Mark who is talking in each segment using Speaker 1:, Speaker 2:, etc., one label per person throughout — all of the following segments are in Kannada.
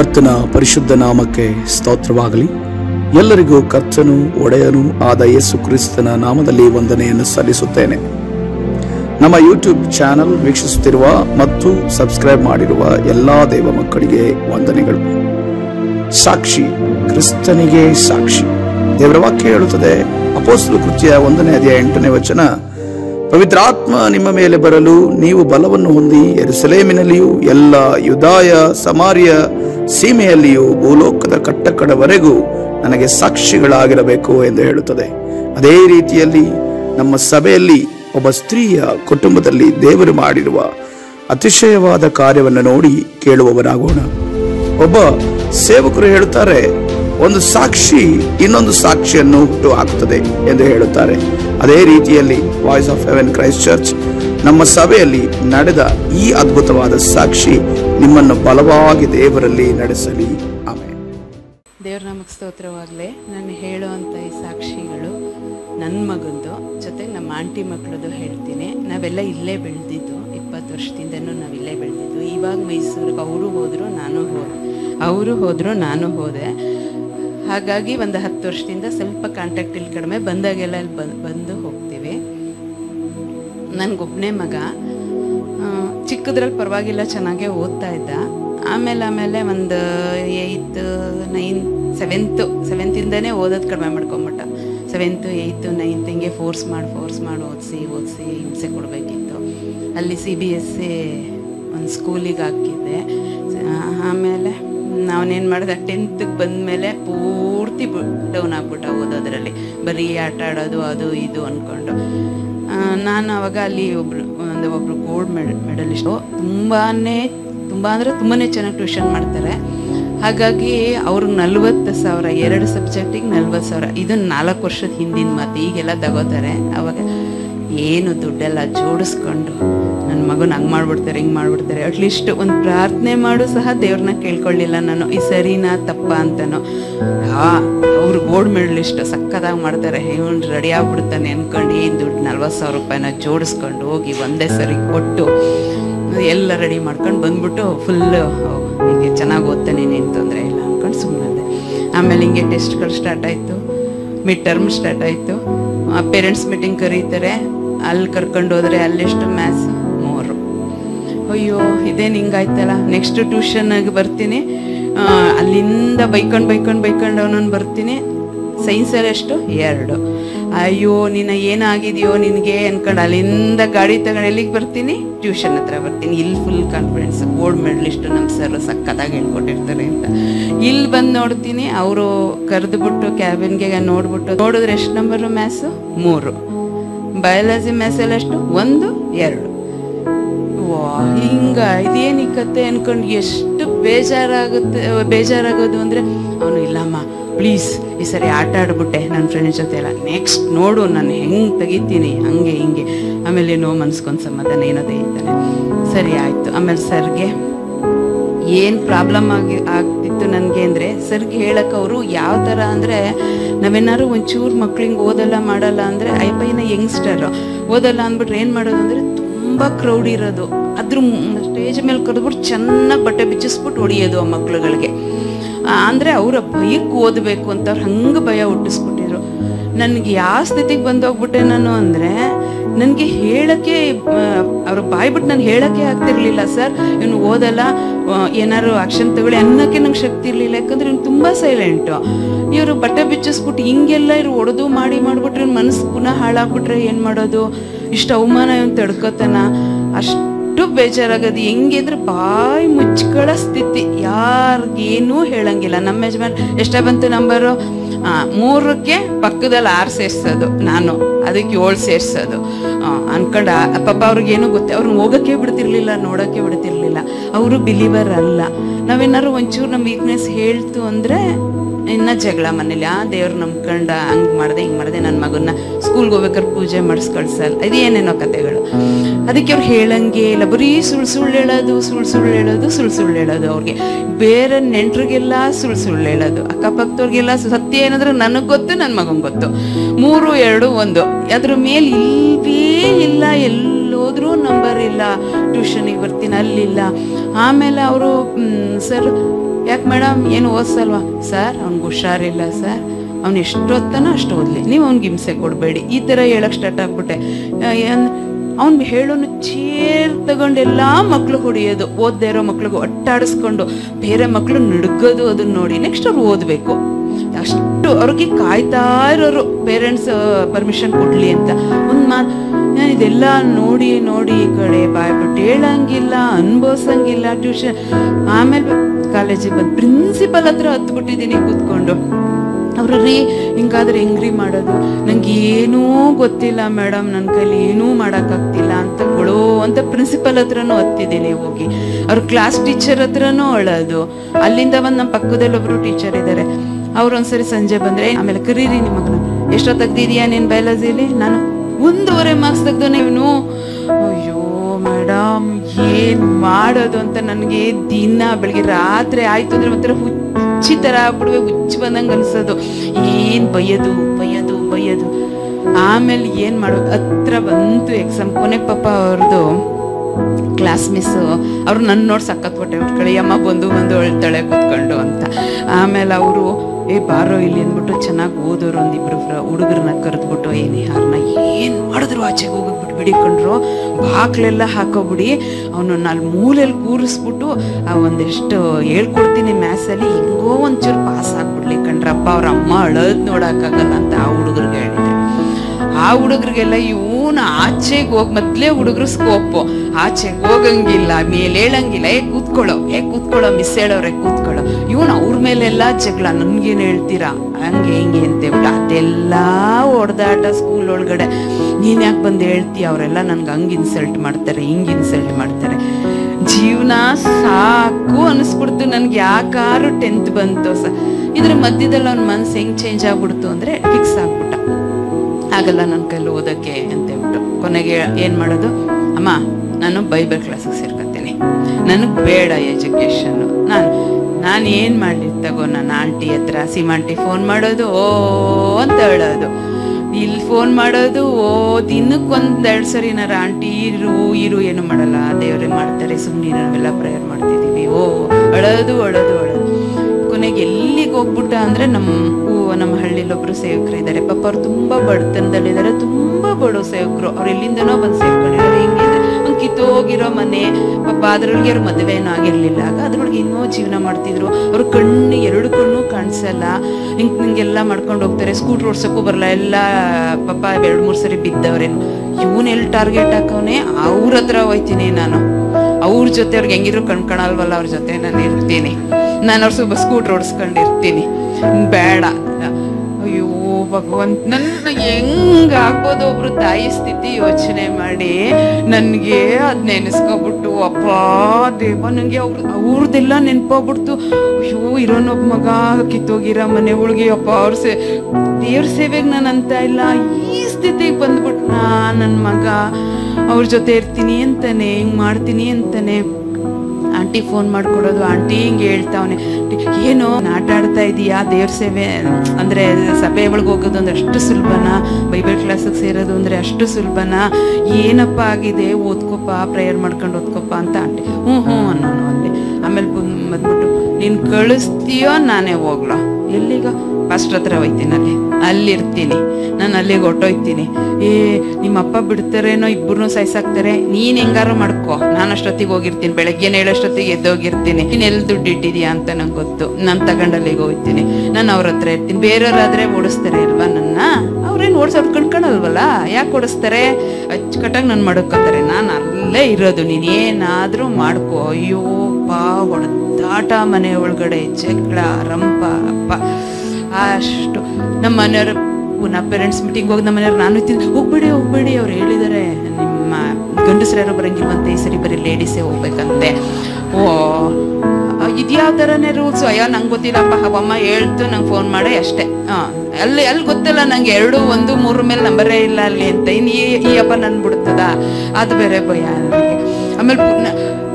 Speaker 1: ಕರ್ತನ ಪರಿಶುದ್ಧ ನಾಮಕ್ಕೆ ಸ್ತೋತ್ರವಾಗಲಿ ಎಲ್ಲರಿಗೂ ಕರ್ತನು ಒಡೆಯನು ಆದ ಯೇಸು ಕ್ರಿಸ್ತನ ನಾಮದಲ್ಲಿ ವಂದನೆಯನ್ನು ಸಲ್ಲಿಸುತ್ತೇನೆ ನಮ್ಮ ಯೂಟ್ಯೂಬ್ ಚಾನಲ್ ವೀಕ್ಷಿಸುತ್ತಿರುವ ಮತ್ತು ಸಬ್ಸ್ಕ್ರೈಬ್ ಮಾಡಿರುವ ಎಲ್ಲಾ ದೇವ ಮಕ್ಕಳಿಗೆ ವಂದನೆಗಳು ಸಾಕ್ಷಿ ಕ್ರಿಸ್ತನಿಗೆ ಸಾಕ್ಷಿ ದೇವರ ವಾಕ್ಯ ಹೇಳುತ್ತದೆ ಅಪೋಸ್ತಲ ಕೃತ್ಯ ಒಂದನೇ ಅಧ್ಯಾಯ ಎಂಟನೇ ವಚನ ಪವಿತ್ರಾತ್ಮ ನಿಮ್ಮ ಮೇಲೆ ಬರಲು ನೀವು ಬಲವನ್ನು ಹೊಂದಿ ಎರುಸಲೇಮಿನಲ್ಲಿಯೂ ಎಲ್ಲ ಯುದಾಯ ಸಮಾರ್ಯ ಸೀಮೆಯಲ್ಲಿಯೂ ಭೂಲೋಕದ ಕಟ್ಟಕಡವರೆಗೂ ನನಗೆ ಸಾಕ್ಷಿಗಳಾಗಿರಬೇಕು ಎಂದು ಹೇಳುತ್ತದೆ ಅದೇ ರೀತಿಯಲ್ಲಿ ನಮ್ಮ ಸಭೆಯಲ್ಲಿ ಒಬ್ಬ ಸ್ತ್ರೀಯ ಕುಟುಂಬದಲ್ಲಿ ದೇವರು ಮಾಡಿರುವ ಅತಿಶಯವಾದ ಕಾರ್ಯವನ್ನು ನೋಡಿ ಕೇಳುವವರಾಗೋಣ ಒಬ್ಬ ಸೇವಕರು ಹೇಳುತ್ತಾರೆ ಒಂದು ಸಾಕ್ಷಿ ಇನ್ನೊಂದು ಸಾಕ್ಷಿಯನ್ನು ಹುಟ್ಟು ಹಾಕುತ್ತದೆ ಎಂದು ಹೇಳುತ್ತಾರೆ ಅದೇ ರೀತಿಯಲ್ಲಿ voice of heaven Christ church ನಮ್ಮ ಸಭೆಯಲ್ಲಿ ನಡೆದ ಈ ಅದ್ಭುತವಾದ ಸಾಕ್ಷಿ ನಿಮ್ಮನ್ನು ಬಲವಾಗಿ ದೇವರಲ್ಲಿ ನಡೆಸಲಿ ಆಮೇಲೆ
Speaker 2: ದೇವ್ರ ನಮಗೆ ಸ್ತೋತ್ರವಾಗಲೇ ನಾನು ಹೇಳುವಂಥ ಈ ಸಾಕ್ಷಿಗಳು ನನ್ನ ಮಗಂದು ಜೊತೆಗೆ ನಮ್ಮ ಆಂಟಿ ಮಕ್ಕಳದು ಹೇಳ್ತೀನಿ ನಾವೆಲ್ಲ ಇಲ್ಲೇ ಬೆಳೆದಿದ್ದು ಇಪ್ಪತ್ತು ವರ್ಷದಿಂದನೂ ನಾವು ಇಲ್ಲೇ ಬೆಳೆದಿದ್ದು ಇವಾಗ ಮೈಸೂರಿಗೆ ಅವರು ಹೋದರು ನಾನು ಹೋದೆ ಅವರು ಹೋದರು ನಾನು ಹೋದೆ ಹಾಗಾಗಿ ಒಂದು ಹತ್ತು ವರ್ಷದಿಂದ ಸ್ವಲ್ಪ ಕಾಂಟ್ಯಾಕ್ಟ್ ಇಲ್ಲಿ ಕಡಿಮೆ ಬಂದಾಗೆಲ್ಲ ಇಲ್ಲಿ ಬಂದು ಬಂದು ಹೋಗ್ತೀವಿ ನನಗೊಬ್ಬನೇ ಮಗ ಆ, ಚಿಕ್ಕದ್ರಲ್ಲಿ ಪರವಾಗಿಲ್ಲ ಚೆನ್ನಾಗೇ ಓದ್ತಾ ಇದ್ದ ಆಮೇಲೆ ಆಮೇಲೆ ಒಂದು ಏಯ್ತ್ ನೈನ್ ಸೆವೆಂತು ಸೆವೆಂತಿಂದನೇ ಓದೋದು ಕಡಿಮೆ ಮಾಡ್ಕೊಂಬಿಟ್ಟ ಸೆವೆಂತು ಏಯ್ತು ನೈನ್ತ್ ಹಿಂಗೆ ಫೋರ್ಸ್ ಮಾಡಿ ಫೋರ್ಸ್ ಮಾಡಿ ಓದಿಸಿ ಓದಿಸಿ ಹಿಂಸೆ ಕೊಡಬೇಕಿತ್ತು ಅಲ್ಲಿ ಸಿ ಬಿ ಎಸ್ ಸಿ ಒಂದು ಸ್ಕೂಲಿಗೆ ಹಾಕಿದ್ದೆ ಸ- ಆಮೇಲೆ ನಾವನೇನು ಮಾಡಿದೆ ಟೆಂತ್ಗೆ ಬಂದಮೇಲೆ ಪೂರ್ತಿ ಡೌನ್ ಆಗ್ಬಿಟ್ಟ ಓದೋದ್ರಲ್ಲಿ ಬರೀ ಆಟ ಆಡೋದು ಅದು ಇದು ಅಂದ್ಕೊಂಡು ಆ, ನಾನು ಅವಾಗ ಅಲ್ಲಿ ಒಬ್ರು ಒಂದು ಒಬ್ರು ಗೋಲ್ಡ್ ಮೆಡ ಮೆಡಲಿಸ್ಟು ತುಂಬಾ ತುಂಬ ಅಂದರೆ ತುಂಬಾ ಚೆನ್ನಾಗಿ ಟ್ಯೂಷನ್ ಮಾಡ್ತಾರೆ ಹಾಗಾಗಿ ಅವ್ರಿಗೆ ನಲ್ವತ್ತು ಸಾವಿರ ಎರಡು ಸಬ್ಜೆಕ್ಟಿಗೆ ನಲ್ವತ್ತು ಸಾವಿರ ಇದು ನಾಲ್ಕು ವರ್ಷದ ಹಿಂದಿನ ಮಾತು ಈಗೆಲ್ಲ ತಗೋತಾರೆ ಅವಾಗ ಏನು ದುಡ್ಡೆಲ್ಲ ಜೋಡಿಸ್ಕೊಂಡು ನನ್ನ ಮಗನ ಹಂಗೆ ಮಾಡ್ಬಿಡ್ತಾರೆ ಹಿಂಗೆ ಮಾಡ್ಬಿಡ್ತಾರೆ ಅಟ್ಲೀಸ್ಟ್ ಒಂದು ಪ್ರಾರ್ಥನೆ ಮಾಡು ಸಹ ದೇವ್ರನ್ನ ಕೇಳ್ಕೊಳ್ಳಿಲ್ಲ ನಾನು ಈ ಸರಿನಾ ತಪ್ಪ ಅಂತನೋ ಆ ಅವ್ರು ಗೋಲ್ಡ್ ಮೆಡಲಿಸ್ಟ್ ಸಕ್ಕದಾಗಿ ಮಾಡ್ತಾರೆ ಇವನು ರೆಡಿ ಆಗ್ಬಿಡ್ತಾನೆ ಅನ್ಕೊಂಡು ಏನು ದುಡ್ಡು ನಲ್ವತ್ತು ಸಾವಿರ ರೂಪಾಯಿನ ಜೋಡಿಸ್ಕೊಂಡು ಹೋಗಿ ಒಂದೇ ಸರಿ ಕೊಟ್ಟು ಎಲ್ಲ ರೆಡಿ ಮಾಡ್ಕೊಂಡು ಬಂದ್ಬಿಟ್ಟು ಫುಲ್ಲು ಹೀಗೆ ಚೆನ್ನಾಗಿ ಓದ್ತಾನೆ ಏನು ತೊಂದರೆ ಇಲ್ಲ ಅಂದ್ಕೊಂಡು ಸುಮ್ಮನೆ ಆಮೇಲೆ ಹಿಂಗೆ ಟೆಸ್ಟ್ಗಳು ಸ್ಟಾರ್ಟ್ ಆಯಿತು ಮಿಡ್ ಟರ್ಮ್ ಸ್ಟಾರ್ಟ್ ಆಯಿತು ಪೇರೆಂಟ್ಸ್ ಮೀಟಿಂಗ್ ಕರೀತಾರೆ ಅಲ್ಲಿ ಕರ್ಕೊಂಡು ಹೋದರೆ ಅಲ್ಲೆಷ್ಟು ಮ್ಯಾಥ್ಸ್ ಮೂರು ಅಯ್ಯೋ ಇದೇನು ಹಿಂಗಾಯ್ತಲ್ಲ ನೆಕ್ಸ್ಟ್ ಟ್ಯೂಷನ್ಗೆ ಬರ್ತೀನಿ ಆ, ಅಲ್ಲಿಂದ ಬೈಕೊಂಡು ಬೈಕೊಂಡು ಬೈಕೊಂಡು ಅವನನ್ನು ಬರ್ತೀನಿ ಸೈನ್ಸಲ್ಲಿ ಎಷ್ಟು ಎರಡು ಅಯ್ಯೋ ನಿನ್ನ ಏನಾಗಿದೆಯೋ ನಿನಗೆ ಅನ್ಕೊಂಡು ಅಲ್ಲಿಂದ ಗಾಡಿ ತಗೊಂಡು ಎಲ್ಲಿಗೆ ಬರ್ತೀನಿ ಟ್ಯೂಷನ್ ಹತ್ರ ಬರ್ತೀನಿ ಇಲ್ಲಿ ಫುಲ್ ಕಾನ್ಫಿಡೆನ್ಸ್ ಗೋಲ್ಡ್ ಮೆಡಲಿಸ್ಟು ನಮ್ಮ ಸರ್ ಸಕ್ಕತ್ತಾಗಿ ಹೇಳ್ಕೊಟ್ಟಿರ್ತಾರೆ ಅಂತ ಇಲ್ಲಿ ಬಂದು ನೋಡ್ತೀನಿ ಅವರು ಕರೆದುಬಿಟ್ಟು ಕ್ಯಾಬಿನ್ಗೆ ನೋಡ್ಬಿಟ್ಟು ನೋಡಿದ್ರೆ ಎಷ್ಟು ನಂಬರು ಮ್ಯಾಥ್ಸು ಮೂರು ಬಯಾಲಜಿ ಮ್ಯಾಥ್ಸಲ್ಲಿ ಎಷ್ಟು ಒಂದು ಎರಡು ವಾ ಹಿಂಗ ಇದೇನು ಈ ಕತೆ ಅನ್ಕೊಂಡು ಎಷ್ಟು ಬೇಜಾರಾಗುತ್ತೆ ಬೇಜಾರಾಗೋದು ಅಂದರೆ ಅವನು ಇಲ್ಲಮ್ಮ ಪ್ಲೀಸ್ ಈ ಸರಿ ಆಟ ಆಡ್ಬಿಟ್ಟೆ ನನ್ನ ಫ್ರೆಂಡ್ ಜೊತೆ ಎಲ್ಲ ನೆಕ್ಸ್ಟ್ ನೋಡು ನಾನು ಹೆಂಗೆ ತೆಗಿತೀನಿ ಹಂಗೆ ಹಿಂಗೆ ಆಮೇಲೆ ಏನೋ ಮನ್ಸ್ಕೊಂಡು ಸಮಾಧಾನ ಏನೋ ತೆಗಿತಾನೆ ಸರಿ ಆಯಿತು ಆಮೇಲೆ ಸರ್ಗೆ ಏನು ಪ್ರಾಬ್ಲಮ್ ಆಗಿ ಆಗ್ತಿತ್ತು ನನಗೆ ಅಂದರೆ ಸರ್ಗೆ ಹೇಳಕ್ಕೆ ಅವರು ಯಾವ ಥರ ಅಂದರೆ ನಾವೇನಾದ್ರು ಒಂಚೂರು ಮಕ್ಳಿಗೆ ಓದಲ್ಲ ಮಾಡಲ್ಲ ಅಂದರೆ ಅಯ್ಯಪ್ಪಯ್ಯನ ಯಂಗ್ಸ್ಟರ್ ಓದಲ್ಲ ಅಂದ್ಬಿಟ್ರೆ ಏನು ಮಾಡೋದು ಅಂದರೆ ತುಂಬ ಕ್ರೌಡ್ ಇರೋದು ಅದ್ರ ಸ್ಟೇಜ್ ಮೇಲೆ ಕರೆದ್ಬಿಟ್ಟು ಚೆನ್ನಾಗಿ ಬಟ್ಟೆ ಬಿಚ್ಚಿಸ್ಬಿಟ್ಟು ಹೊಡಿಯೋದು ಆ ಮಕ್ಳುಗಳಿಗೆ ಅಂದರೆ ಅವರ ಭಯಕ್ಕೆ ಓದಬೇಕು ಅಂತ ಅವ್ರು ಹಂಗೆ ಭಯ ಹುಟ್ಟಿಸ್ಬಿಟ್ಟಿದ್ರು ನನಗೆ ಯಾವ ಸ್ಥಿತಿಗೆ ಬಂದೋಗ್ಬಿಟ್ಟೆ ನಾನು ಅಂದರೆ ನನಗೆ ಹೇಳಕ್ಕೆ ಅವ್ರ ಬಾಯ್ಬಿಟ್ಟು ನಾನು ಹೇಳಕ್ಕೆ ಆಗ್ತಿರ್ಲಿಲ್ಲ ಸರ್ ಇವನು ಓದಲ್ಲ ಆ, ಏನಾದ್ರು ಆಕ್ಷನ್ ತಗೊಳ್ಳಿ ಅನ್ನೋಕ್ಕೆ ನಂಗೆ ಶಕ್ತಿ ಇರಲಿಲ್ಲ ಯಾಕಂದ್ರೆ ಇವ್ನು ತುಂಬ ಸೈಲೆಂಟು ಇವರು ಬಟ್ಟೆ ಬಿಚ್ಚಿಸ್ಬಿಟ್ಟು ಹಿಂಗೆಲ್ಲ ಇವ್ರು ಹೊಡೆದು ಮಾಡಿ ಮಾಡಿಬಿಟ್ರೆ ಇವ್ನ ಮನಸ್ಸು ಪುನಃ ಹಾಳಾಗ್ಬಿಟ್ರೆ ಏನು ಮಾಡೋದು ಇಷ್ಟು ಅವಮಾನ ಇವನು ತಡ್ಕೋತಾನ ಅಷ್ಟು ಬೇಜಾರಾಗೋದು ಹೆಂಗೆ ಅಂದ್ರೆ ಬಾಯಿ ಮುಚ್ಕೊಳ್ಳೋ ಸ್ಥಿತಿ ಯಾರಿಗೇನೂ ಹೇಳಂಗಿಲ್ಲ ನಮ್ಮ ಯಜಮಾನ್ ಎಷ್ಟೇ ಬಂತು ನಂಬರು ಆ, ಮೂರಕ್ಕೆ ಪಕ್ಕದಲ್ಲಿ ಆರು ಸೇರ್ಸೋದು ನಾನು ಅದಕ್ಕೆ ಏಳು ಸೇರ್ಸೋದು ಆ, ಅನ್ಕೊಂಡು ಆ- ಪಾಪ ಅವ್ರಿಗೇನು ಗೊತ್ತೇ ಅವ್ರನ್ನ ಹೋಗೋಕ್ಕೆ ಬಿಡ್ತಿರ್ಲಿಲ್ಲ ನೋಡೋಕ್ಕೆ ಬಿಡ್ತಿರ್ಲಿಲ್ಲ ಅವರು ಬಿಲೀವರ್ ಅಲ್ಲ ನಾವೇನಾದ್ರು ಒಂಚೂರು ನಮ್ಮ ವೀಕ್ನೆಸ್ ಹೇಳ್ತು ಅಂದರೆ ಇನ್ನ ಜಗಳ ಮನೇಲಿ ಆ ದೇವ್ರು ನಂಬ್ಕೊಂಡ ಹಂಗೆ ಮಾಡಿದೆ ಹಿಂಗೆ ಮಾಡಿದೆ ನನ್ನ ಮಗನ್ನ ಸ್ಕೂಲ್ಗೆ ಹೋಗ್ಬೇಕಾದ್ರೆ ಪೂಜೆ ಮಾಡಿಸ್ ಕಳ್ಸಲ್ಲ ಇದು ಏನೇನೋ ಕತೆಗಳು ಅದಕ್ಕೆ ಅವ್ರು ಹೇಳಂಗೆ ಇಲ್ಲ ಬರೀ ಸುಳ್ಳು ಸುಳ್ಳು ಹೇಳೋದು ಸುಳ್ಳು ಸುಳ್ಳು ಹೇಳೋದು ಸುಳ್ಳು ಸುಳ್ಳು ಹೇಳೋದು ಅವ್ರಿಗೆ ಬೇರೆ ನೆಂಟ್ರಿಗೆಲ್ಲ ಸುಳ್ಳು ಸುಳ್ಳು ಹೇಳೋದು ಅಕ್ಕಪಕ್ಕದವ್ರಿಗೆಲ್ಲ ಸತ್ಯ ಏನಂದ್ರೆ ನನಗೆ ಗೊತ್ತು ನನ್ನ ಮಗಂಗೆ ಗೊತ್ತು ಮೂರು ಎರಡು ಒಂದು ಅದ್ರ ಮೇಲೆ ಇಲ್ವೇ ಇಲ್ಲ ಎಲ್ಲೋದ್ರೂ ನಂಬರ್ ಇಲ್ಲ ಟ್ಯೂಷನಿಗೆ ಬರ್ತೀನಿ ಅಲ್ಲಿಲ್ಲ ಆಮೇಲೆ ಅವರು ಸರ್ ಯಾಕೆ ಮೇಡಮ್ ಏನು ಓದ್ಸಲ್ವಾ ಸರ್ ಅವ್ನಿಗೆ ಹುಷಾರಿಲ್ಲ ಸರ್ ಅವ್ನು ಎಷ್ಟು ಓದ್ತಾನೋ ಅಷ್ಟು ಓದ್ಲಿ ನೀವು ಅವ್ನಿಗೆ ಹಿಂಸೆ ಕೊಡಬೇಡಿ ಈ ಥರ ಹೇಳಕ್ ಸ್ಟಾರ್ಟ್ ಆಗ್ಬಿಟ್ಟೆ ಅವ್ನು ಹೇಳೋನು ಚೇರ್ ತಗೊಂಡು ಎಲ್ಲಾ ಮಕ್ಳು ಹೊಡಿಯೋದು ಓದ್ದೇ ಇರೋ ಮಕ್ಳಿಗೆ ಒಟ್ಟಾಡಿಸ್ಕೊಂಡು ಬೇರೆ ಮಕ್ಳು ನಡ್ಗೋದು ಅದನ್ನ ನೋಡಿ ನೆಕ್ಸ್ಟ್ ಅವ್ರು ಓದ್ಬೇಕು ಅಷ್ಟು ಅವ್ರಿಗೆ ಕಾಯ್ತಾ ಇರೋರು ಪೇರೆಂಟ್ಸ್ ಪರ್ಮಿಷನ್ ಕೊಡ್ಲಿ ಅಂತ ಒಂದ್ ಮಾತ್ ನಾನು ಇದೆಲ್ಲ ನೋಡಿ ನೋಡಿ ಈ ಕಡೆ ಬಾಯ್ಬಿಟ್ಟು ಹೇಳಂಗಿಲ್ಲ ಅನ್ಭವಿಸಂಗಿಲ್ಲ ಟ್ಯೂಷನ್ ಆಮೇಲೆ ಕಾಲೇಜಿಗೆ ಬಂದು ಪ್ರಿನ್ಸಿಪಲ್ ಹತ್ರ ಹತ್ಬಿಟ್ಟಿದ್ದೀನಿ ಕೂತ್ಕೊಂಡು ಅವ್ರು ರೀ ಹಿಂಗಾದ್ರೆ ಹೆಂಗ್ರಿ ಮಾಡೋದು ನಂಗೆ ಏನೂ ಗೊತ್ತಿಲ್ಲ ಮೇಡಮ್ ನನ್ನ ಕೈಲಿ ಏನೂ ಮಾಡೋಕ್ಕಾಗ್ತಿಲ್ಲ ಅಂತ ಕೊಡೋ ಅಂತ ಪ್ರಿನ್ಸಿಪಲ್ ಹತ್ರನೂ ಹತ್ತಿದ್ದೀನಿ ಹೋಗಿ ಅವ್ರ ಕ್ಲಾಸ್ ಟೀಚರ್ ಹತ್ರನೂ ಅಳೋದು ಅಲ್ಲಿಂದ ಬಂದು ನಮ್ಮ ಪಕ್ಕದಲ್ಲಿ ಒಬ್ರು ಟೀಚರ್ ಇದ್ದಾರೆ ಅವ್ರು ಒಂದ್ಸರಿ ಸಂಜೆ ಬಂದ್ರೆ ಆಮೇಲೆ ಕರೀರಿ ನಿಮ್ಮ ಮಗನ ಎಷ್ಟೋ ತೆಗ್ದಿದ್ಯಾ ನೀನ್ ಬಯಾಲಜಿಲಿ ನಾನು ಒಂದೂವರೆ ಮಾರ್ಕ್ಸ್ ತೆಗ್ದು ನೀನು ಅಯ್ಯೋ ಮೇಡಮ್ ಏನ್ ಮಾಡೋದು ಅಂತ ನನಗೆ ದಿನ ಬೆಳಿಗ್ಗೆ ರಾತ್ರಿ ಆಯ್ತು ಅಂದ್ರೆ ಒಂಥರ ಹುಚ್ಚಿ ತರ ಆಗ್ಬಿಡುವೆ ಹುಚ್ಚು ಬಂದಂಗೆ ಅನ್ಸೋದು ಏನ್ ಬೈಯೋದು ಬೈಯೋದು ಬೈಯೋದು ಆಮೇಲೆ ಏನ್ ಮಾಡೋದು ಹತ್ರ ಬಂತು ಎಕ್ಸಾಮ್ ಕೊನೆಗೆ ಪಾಪ ಅವ್ರದ್ದು ಕ್ಲಾಸ್ ಮಿಸ್ ಅವ್ರು ನನ್ನ ನೋಡಿ ಸಕ್ಕತ್ ಹೊಟ್ಟೆ ಉಟ್ಕೊಳ್ಳಿ ಅಮ್ಮ ಬಂದು ಬಂದು ಅಳ್ತಾಳೆ ಕೂತ್ಕೊಂಡು ಅಂತ ಆಮೇಲೆ ಅವರು ಏ ಬಾರೋ ಇಲ್ಲಿ ಅಂದ್ಬಿಟ್ಟು ಚೆನ್ನಾಗಿ ಓದೋರು ಒಂದಿಬ್ರು ಹುಡುಗರನ್ನ ಕರೆದ್ಬಿಟ್ಟು ಏನೇ ಯಾರನ್ನ ಏನ್ ಮಾಡಿದ್ರು ಆಚೆಗೆ ಹೋಗ್ಬಿಟ್ಟು ಬಿಡಿಕೊಂಡ್ರು ಬಾಕ್ಲೆಲ್ಲ ಹಾಕೋಬಿಡಿ ಅವನನ್ನ ಅಲ್ಲಿ ಮೂಲೆಯಲ್ಲಿ ಕೂರಿಸ್ಬಿಟ್ಟು ಆ ಒಂದಿಷ್ಟು ಹೇಳ್ಕೊಡ್ತೀನಿ ಮ್ಯಾಥ್ಸಲ್ಲಿ ಹಿಂಗೋ ಒಂಚೂರು ಪಾಸ್ ಆಗ್ಬಿಡ್ಲಿ ಕಣ್ರಪ್ಪ ಅವ್ರ ಅಮ್ಮ ಅಳೋದ್ ನೋಡಕ್ಕಾಗಲ್ಲ ಅಂತ ಆ ಹುಡುಗರಿಗೆ ಹೇಳಿದೆ ಆ ಹುಡುಗರಿಗೆಲ್ಲ ಇವನು ಆಚೆಗೆ ಹೋಗಿ ಮೊದ್ಲೇ ಹುಡುಗರು ಸ್ಕೋಪು ಆಚೆಗೆ ಹೋಗಂಗಿಲ್ಲ ಮೇಲೆ ಹೇಳಂಗಿಲ್ಲ ಏ ಕೂತ್ಕೊಳ್ಳೋ ಏ ಕೂತ್ಕೊಳ್ಳೋ ಮಿಸ್ ಹೇಳೋರೆ ಕೂತ್ಕೊಳ್ಳೋ ಇವನು ಅವ್ರ ಮೇಲೆಲ್ಲ ಜಗಳ ನನ್ಗೇನು ಹೇಳ್ತೀರಾ ಹಂಗೆ ಹಿಂಗೆ ಅಂತ ಹೇಳ್ಬಿಟ್ಟು ಅದೆಲ್ಲ ಹೊಡೆದಾಟ ಸ್ಕೂಲ್ ಒಳಗಡೆ ನೀನ್ ಯಾಕೆ ಬಂದು ಹೇಳ್ತೀಯ ಅವರೆಲ್ಲ ನನ್ಗೆ ಹಂಗೆ ಇನ್ಸಲ್ಟ್ ಮಾಡ್ತಾರೆ ಹಿಂಗೆ ಇನ್ಸಲ್ಟ್ ಮಾಡ್ತಾರೆ ಜೀವನ ಸಾಕು ಅನಿಸ್ಬಿಡ್ತು ನನ್ಗೆ ಯಾಕಾರು ಟೆಂತ್ ಬಂತು ಸ ಇದ್ರ ಮಧ್ಯದಲ್ಲಿ ಅವ್ನ ಮನ್ಸು ಹೆಂಗ್ ಚೇಂಜ್ ಆಗ್ಬಿಡ್ತು ಅಂದ್ರೆ ಫಿಕ್ಸ್ ಆಗ್ಬಿಟ್ಟ ಆಗಲ್ಲ ನನ್ನ ಕೈಲಿ ಓದಕ್ಕೆ ಅಂತ ಹೇಳ್ಬಿಟ್ಟು ಕೊನೆಗೆ ಏನ್ ಮಾಡೋದು ಅಮ್ಮ ನಾನು ಬೈಬಲ್ ಕ್ಲಾಸಿಗೆ ಸೇರ್ಕೊತೀನಿ ನನಗೆ ಬೇಡ ಎಜುಕೇಶನ್ ನಾನು ನಾನು ಏನು ಮಾಡಲಿ ತಗೋ ನನ್ನ ಆಂಟಿ ಹತ್ರ ಸೀಮಾಂಟಿ ಫೋನ್ ಮಾಡೋದು ಓ ಅಂತ ಹೇಳೋದು ಇಲ್ಲಿ ಫೋನ್ ಮಾಡೋದು ಓ ದಿನಕ್ಕೆ ಒಂದೆರಡು ಸರಿ ನಾರ ಆಂಟಿ ಇರು ಇರು ಏನು ಮಾಡಲ್ಲ ದೇವರೇ ಮಾಡ್ತಾರೆ ಸುಮ್ಮನೆ ನಾವೆಲ್ಲ ಪ್ರೇಯರ್ ಮಾಡ್ತಿದ್ದೀವಿ ಓ ಅಳೋದು ಅಳೋದು ಅಳೋದು ಕೊನೆಗೆ ಎಲ್ಲಿಗೆ ಹೋಗ್ಬಿಟ್ಟ ಅಂದ್ರೆ ನಮ್ಮ ಊ ನಮ್ಮ ಹಳ್ಳಿಲಿ ಒಬ್ರು ಸೇವಕರು ಇದ್ದಾರೆ ಪಾಪ ಅವ್ರು ತುಂಬಾ ಬಡತನದಲ್ಲಿದ್ದಾರೆ ತುಂಬಾ ಬಡವ ಸೇವಕರು ಅವ್ರು ಎಲ್ಲಿಂದನೋ ಬಂದು ಸೇರ್ಕೊಂಡಿದ್ದಾರೆ ಹೆಂಗಿದ್ರೆ ಒಂದು ಕಿತ್ತೋಗಿರೋ ಮನೆ ಪಾಪ ಅದ್ರೊಳಗೆ ಅವ್ರ ಮದುವೆ ಏನೂ ಆಗಿರ್ಲಿಲ್ಲ ಆಗ ಅದ್ರೊಳಗೆ ಇನ್ನೂ ಜೀವನ ಮಾಡ್ತಿದ್ರು ಅವ್ರ ಕಣ್ಣು ಎರಡು ಕಣ್ಣು ಕಾಣಿಸಲ್ಲ ಹಿಂಗ್ ಹಿಂಗೆಲ್ಲ ಮಾಡ್ಕೊಂಡು ಹೋಗ್ತಾರೆ ಸ್ಕೂಟರ್ ಓಡ್ಸಕ್ಕೂ ಬರಲ್ಲ ಎಲ್ಲ ಪಾಪ ಎರಡು ಮೂರು ಸರಿ ಬಿದ್ದವ್ರೇನು ಇವನ್ ಎಲ್ಲಿ ಟಾರ್ಗೆಟ್ ಹಾಕವನೆ ಅವ್ರ ಹತ್ರ ಹೋಯ್ತೀನಿ ನಾನು ಅವ್ರ ಜೊತೆ ಅವ್ರಿಗೆ ಹೆಂಗಿದ್ರು ಕಣ್ ಕಾಣಲ್ವಲ್ಲ ಅವ್ರ ಜೊತೆ ನಾನು ಇರ್ತೀನಿ ನಾನು ಅವ್ರ ಸ್ವಲ್ಪ ಸ್ಕೂಟರ್ ಓಡಿಸ್ಕೊಂಡಿರ್ತೀನಿ ಬೇಡ ಅಯ್ಯೋ ಭಗವಂತ ನನ್ನ ಹೆಂಗ್ ಆಗ್ಬೋದು ಒಬ್ರು ತಾಯಿ ಸ್ಥಿತಿ ಯೋಚನೆ ಮಾಡಿ ನನ್ಗೆ ಅದ್ ನೆನೆಸ್ಕೊಬಿಟ್ಟು ಅಪ್ಪ ದೇವ ನಂಗೆ ಅವ್ರ ಅವ್ರದ್ದೆಲ್ಲ ನೆನ್ಪಾಗ್ಬಿಡ್ತು ಅಯ್ಯೋ ಇರೋನೊಬ್ಬ ಮಗ ಕಿತ್ತೋಗಿರೋ ಮನೆ ಒಳಗೆ ಅಪ್ಪ ಅವ್ರ ಸೇ ದೇವ್ರ ಸೇವೆಗೆ ನಾನು ಅಂತ ಇಲ್ಲ ಈ ಸ್ಥಿತಿಗೆ ಬಂದ್ಬಿಟ್ಟು ನಾ ನನ್ನ ಮಗ ಅವ್ರ ಜೊತೆ ಇರ್ತೀನಿ ಅಂತಾನೆ ಹಿಂಗ್ ಮಾಡ್ತೀನಿ ಅಂತಾನೆ ಆಂಟಿ ಫೋನ್ ಮಾಡ್ಕೊಡೋದು ಆಂಟಿ ಹಿಂಗೆ ಹೇಳ್ತಾವನೆ ಏನು ಆಟ ಆಡ್ತಾ ಇದೀಯಾ ದೇವ್ರ ಸೇವೆ ಅಂದ್ರೆ ಸಭೆ ಒಳಗೆ ಹೋಗೋದು ಅಂದ್ರೆ ಅಷ್ಟು ಸುಲಭನಾ ಬೈಬಲ್ ಕ್ಲಾಸಿಗೆ ಸೇರೋದು ಅಂದ್ರೆ ಅಷ್ಟು ಸುಲಭನಾ ಏನಪ್ಪ ಆಗಿದೆ ಓದ್ಕೊಪ್ಪ ಪ್ರೇಯರ್ ಮಾಡ್ಕೊಂಡು ಓದ್ಕೊಪ್ಪ ಅಂತ ಆಂಟಿ ಹ್ಞೂ ಹ್ಞೂ ಅನ್ನೋನು ಅಲ್ಲಿ ಆಮೇಲೆ ಬಂದ್ ಬಂದ್ಬಿಟ್ಟು ನೀನ್ ಕಳಿಸ್ತೀಯೋ ನಾನೇ ಹೋಗ್ಲೋ ಎಲ್ಲಿಗ ಫಸ್ಟ್ ಹತ್ರ ಹೋಯ್ತೀನಿ ಅಲ್ಲಿ ಅಲ್ಲಿರ್ತೀನಿ ನಾನು ಅಲ್ಲಿಗೆ ಹೊಟ್ಟೋಯ್ತೀನಿ ಏ ನಿಮ್ಮ ಅಪ್ಪ ಬಿಡ್ತಾರೇನೋ ಇಬ್ಬರನ್ನೂ ಸಾಯ್ಸಾಕ್ತಾರೆ ನೀನ್ ಹೆಂಗಾರು ಮಾಡ್ಕೋ ನಾನು ಅಷ್ಟೊತ್ತಿಗೆ ಹೋಗಿರ್ತೀನಿ ಬೆಳಗ್ಗೆ ಏಳಷ್ಟೊತ್ತಿಗೆ ಎದ್ದೋಗಿರ್ತೀನಿ ನೀನ್ ಎಲ್ಲಿ ದುಡ್ಡು ಇಟ್ಟಿದ್ಯಾ ಅಂತ ನಂಗೆ ಗೊತ್ತು ನಾನು ತಗೊಂಡು ಅಲ್ಲಿಗೆ ಹೋಗ್ತೀನಿ ನಾನು ಅವ್ರ ಹತ್ರ ಇರ್ತೀನಿ ಬೇರೆಯವ್ರಾದ್ರೆ ಓಡಿಸ್ತಾರೆ ಇಲ್ವಾ ನನ್ನ ಅವ್ರೇನು ಓಡಿಸೋದು ಕಣ್ಕೊಳಲ್ವಲ್ಲ ಯಾಕೆ ಓಡಿಸ್ತಾರೆ ಅಚ್ಚುಕಟ್ಟಾಗಿ ನಾನು ಮಾಡ್ಕೋತಾರೆ ನಾನು ಅಲ್ಲೇ ಇರೋದು ನೀನ್ ಏನಾದ್ರೂ ಮಾಡ್ಕೋ ಅಯ್ಯೋ ಪಾ ಹೊಡೆದಾಟ ಮನೆ ಒಳಗಡೆ ಜಗಳ ರಂಪ ಅಪ್ಪ ಅಷ್ಟು ನಮ್ಮ ಮನೆಯವ್ರ ಪುನಃ ಪೇರೆಂಟ್ಸ್ ಮೀಟಿಂಗ್ ಹೋಗಿ ನಮ್ಮ ಮನೆಯವ್ರು ನಾನು ಇದ್ದೀನಿ ಹೋಗ್ಬೇಡಿ ಹೋಗ್ಬೇಡಿ ಅವ್ರು ಹೇಳಿದ್ದಾರೆ ನಿಮ್ಮ ಗಂಡಸ್ರು ಯಾರೋ ಬರಂಗಿಲ್ವಂತೆ ಈ ಸರಿ ಬರೀ ಲೇಡೀಸೇ ಹೋಗ್ಬೇಕಂತೆ ಓ ಇದ್ಯಾವ ಥರನೇ ರೂಲ್ಸು ಅಯ್ಯೋ ನಂಗೆ ಗೊತ್ತಿಲ್ಲಪ್ಪ ಅವಮ್ಮ ಹೇಳ್ತು ನಂಗೆ ಫೋನ್ ಮಾಡಿ ಅಷ್ಟೇ ಹಾಂ ಅಲ್ಲಿ ಅಲ್ಲಿ ಗೊತ್ತಿಲ್ಲ ನಂಗೆ ಎರಡು ಒಂದು ಮೂರು ಮೇಲೆ ನಂಬರೇ ಇಲ್ಲ ಅಲ್ಲಿ ಅಂತ ಇನ್ನು ಈ ಈ ಅಪ್ಪ ನನ್ ಬಿಡ್ತದ ಅದು ಬೇರೆ ಭಯ ನನಗೆ ಆಮೇಲೆ ಪುನಃ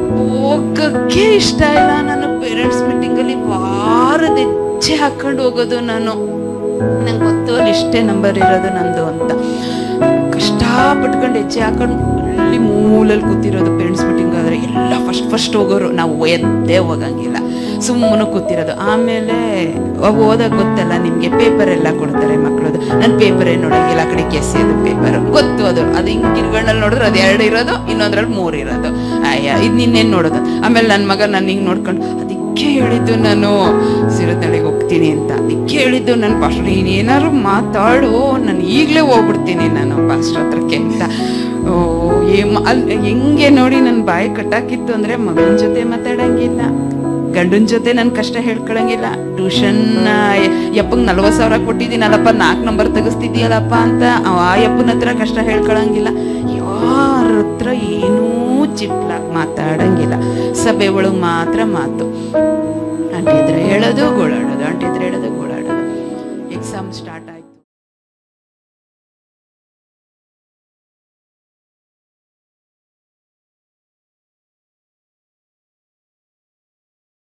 Speaker 2: ಹೋಗಕ್ಕೆ ಇಷ್ಟ ಇಲ್ಲ ನಾನು ಪೇರೆಂಟ್ಸ್ ಮೀಟಿಂಗಲ್ಲಿ ವಾರದ ಹೆಜ್ಜೆ ಹಾಕೊಂಡು ಹೋಗೋದು ನಾನು ನಂಗೆ ಗೊತ್ತು ಅಲ್ಲಿ ಇಷ್ಟೇ ನಂಬರ್ ಇರೋದು ನಂದು ಅಂತ ಕಷ್ಟಪಟ್ಕೊಂಡು ಹೆಜ್ಜೆ ಹಾಕೊಂಡು ಅಲ್ಲಿ ಮೂಲಲ್ಲಿ ಕೂತಿರೋದು ಪೇರೆಂಟ್ಸ್ ಮೀಟಿಂಗ್ ಆದ್ರೆ ಎಲ್ಲ ಫಸ್ಟ್ ಫಸ್ಟ್ ಹೋಗೋರು ನಾವು ಎದ್ದೇ ಹೋಗಂಗಿಲ್ಲ ಸುಮ್ಮನೆ ಕೂತಿರೋದು ಆಮೇಲೆ ಅವು ಓದಾಗ ಗೊತ್ತಲ್ಲ ನಿಮಗೆ ಪೇಪರ್ ಎಲ್ಲ ಕೊಡ್ತಾರೆ ಮಕ್ಕಳದು ನಾನು ಪೇಪರ್ ಏನು ನೋಡಂಗಿಲ್ಲ ಆ ಕಡೆ ಕೆಸಿಯೋದು ಪೇಪರ್ ಗೊತ್ತು ಅದು ಅದು ಹಿಂಗೆ ಗಿರ್ಗಣ್ಣಲ್ಲಿ ನೋಡಿದ್ರೆ ಅದು ಎರಡು ಇರೋದು ಇನ್ನೊಂದ್ರಲ್ಲಿ ಮೂರು ಇರೋದು ಅಯ್ಯ ಇದು ನಿನ್ನೇನು ನೋಡೋದು ಆಮೇಲೆ ನನ್ನ ಮಗ ನಾನು ಹಿಂಗೆ ನೋಡ್ಕೊಂಡು ಅದಕ್ಕೆ ಹೇಳಿದ್ದು ನಾನು ಸಿರದಳಿಗೆ ಹೋಗ್ತೀನಿ ಅಂತ ಅದಕ್ಕೆ ಹೇಳಿದ್ದು ನನ್ನ ಪಾಸ್ಟರ್ ನೀನೇನಾದ್ರು ಮಾತಾಡು ನಾನು ಈಗಲೇ ಹೋಗ್ಬಿಡ್ತೀನಿ ನಾನು ಪಾಸ್ಟರ್ ಹತ್ರಕ್ಕೆ ಅಂತ ಓ ಏ ಮ- ಅಲ್ ಹೆಂಗೆ ನೋಡಿ ನನ್ನ ಬಾಯಿ ಕಟ್ಟಾಕಿತ್ತು ಅಂದರೆ ಮಗನ ಜೊತೆ ಮಾತಾಡಂಗಿಲ್ಲ ಗಂಡನ ಜೊತೆ ನನ್ನ ಕಷ್ಟ ಹೇಳ್ಕೊಳಂಗಿಲ್ಲ ಟ್ಯೂಷನ್ ಯಪ್ಪಂಗೆ ನಲ್ವತ್ತು ಸಾವಿರ ಕೊಟ್ಟಿದ್ದೀನಲ್ಲಪ್ಪ ನಾಲ್ಕು ನಂಬರ್ ತೆಗಿಸ್ತಿದ್ದೀಯಲ್ಲಪ್ಪ ಅಂತ ಆ ಯಪ್ಪನ ಹತ್ರ ಕಷ್ಟ ಹೇಳ್ಕೊಳಂಗಿಲ್ಲ ಯಾರ ಹತ್ರ ಏನೂ ಚಿಟ್ಲಾಗಿ ಮಾತಾಡಂಗಿಲ್ಲ ಸಭೆ ಒಳಗೆ ಮಾತ್ರ ಮಾತು ಅಂಟಿದ್ರೆ ಹೇಳೋದು ಗೋಳಾಡೋದು ಅಂಟಿದ್ರೆ ಹೇಳೋದು ಗೋಳಾಡೋದು ಎಕ್ಸಾಮ್ ಸ್ಟಾರ್ಟ್ ಆಗಿ